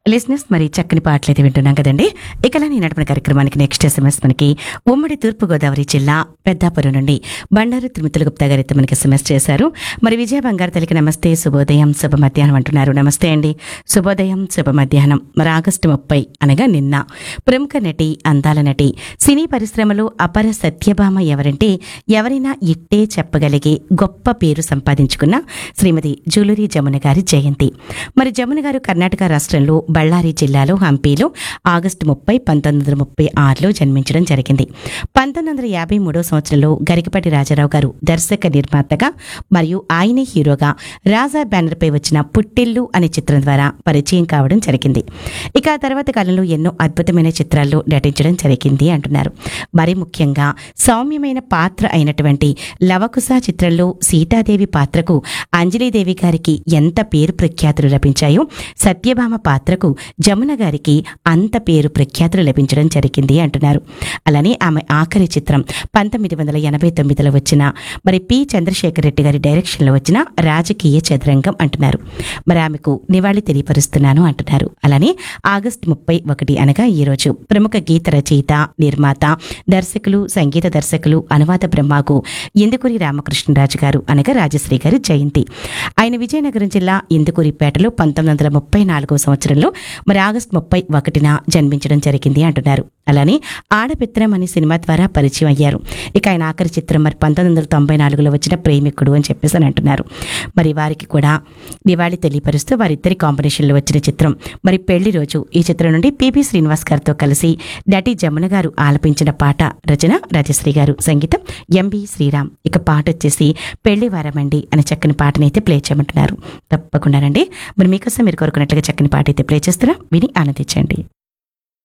listeners మరి చక్కని పాటలు అయితే వింటున్నాం కదండి ఇక నేను నడిపిన కార్యక్రమానికి నెక్స్ట్ ఎస్ఎంఎస్ మనకి ఉమ్మడి తూర్పుగోదావరి జిల్లా పెద్దాపురం నుండి బండారు తిరుమతుల గుప్తా గారు అయితే మనకి ఎస్ఎంఎస్ చేశారు మరి విజయ బంగారు తల్లికి నమస్తే శుభోదయం శుభ మధ్యాహ్నం అంటున్నారు నమస్తే అండి శుభోదయం శుభ మధ్యాహ్నం మరి ఆగస్టు ముప్పై అనగా నిన్న ప్రముఖ నటి అందాల నటి సినీ పరిశ్రమలో అపర సత్యభామ ఎవరంటే ఎవరైనా ఇట్టే చెప్పగలిగే గొప్ప పేరు సంపాదించుకున్న శ్రీమతి జూలూరి జమున గారి జయంతి మరి జమున గారు కర్ణాటక రాష్ట్రంలో బళ్ళారి జిల్లాలో హంపీలో ఆగస్టు ముప్పై పంతొమ్మిది వందల ముప్పై ఆరులో జన్మించడం జరిగింది పంతొమ్మిది వందల యాభై మూడో సంవత్సరంలో గరికపాటి రాజారావు గారు దర్శక నిర్మాతగా మరియు ఆయనే హీరోగా రాజా బ్యానర్పై వచ్చిన పుట్టిల్లు అనే చిత్రం ద్వారా పరిచయం కావడం జరిగింది ఇక ఆ తర్వాత కాలంలో ఎన్నో అద్భుతమైన చిత్రాల్లో నటించడం జరిగింది అంటున్నారు మరి ముఖ్యంగా సౌమ్యమైన పాత్ర అయినటువంటి లవకుశ చిత్రంలో సీతాదేవి పాత్రకు అంజలీదేవి గారికి ఎంత పేరు ప్రఖ్యాతులు లభించాయో సత్యభామ పాత్రకు జమున గారికి అంత పేరు ప్రఖ్యాతులు లభించడం జరిగింది అంటున్నారు అలానే ఆమె ఆఖరి చిత్రం పంతొమ్మిది వందల ఎనభై తొమ్మిదిలో వచ్చిన మరి పి చంద్రశేఖర్ రెడ్డి గారి డైరెక్షన్లో వచ్చిన రాజకీయ చదరంగం అంటున్నారు మరి ఆమెకు నివాళి తెలియపరుస్తున్నాను అంటున్నారు అలానే ఆగస్టు ముప్పై ఒకటి అనగా ఈరోజు ప్రముఖ గీత రచయిత నిర్మాత దర్శకులు సంగీత దర్శకులు అనువాద బ్రహ్మకు ఇందుకూరి రామకృష్ణరాజు గారు అనగా రాజశ్రీ గారి జయంతి ఆయన విజయనగరం జిల్లా ఇందుకూరిపేటలో పంతొమ్మిది వందల ముప్పై నాలుగో సంవత్సరంలో మరి ఆగస్టు ముప్పై ఒకటిన జన్మించడం జరిగింది అంటున్నారు అలానే ఆడపిత్రం అనే సినిమా ద్వారా పరిచయం అయ్యారు ఇక ఆయన ఆఖరి చిత్రం మరి పంతొమ్మిది వందల తొంభై నాలుగులో వచ్చిన ప్రేమికుడు అని చెప్పేసి అని అంటున్నారు మరి వారికి కూడా నివాళి తెలియపరుస్తూ వారిద్దరి కాంబినేషన్లో వచ్చిన చిత్రం మరి పెళ్లి రోజు ఈ చిత్రం నుండి పిబి శ్రీనివాస్ గారితో కలిసి నటి జమున గారు ఆలపించిన పాట రచన రాజశ్రీ గారు సంగీతం ఎంబి శ్రీరామ్ ఇక పాట వచ్చేసి పెళ్లి వారమండి అనే చక్కని పాటనైతే ప్లే చేయమంటున్నారు తప్పకుండానండి మరి మీకోసం మీరు కోరుకున్నట్లుగా చక్కని పాట అయితే ప్లే చేస్తారా విని ఆనందించండి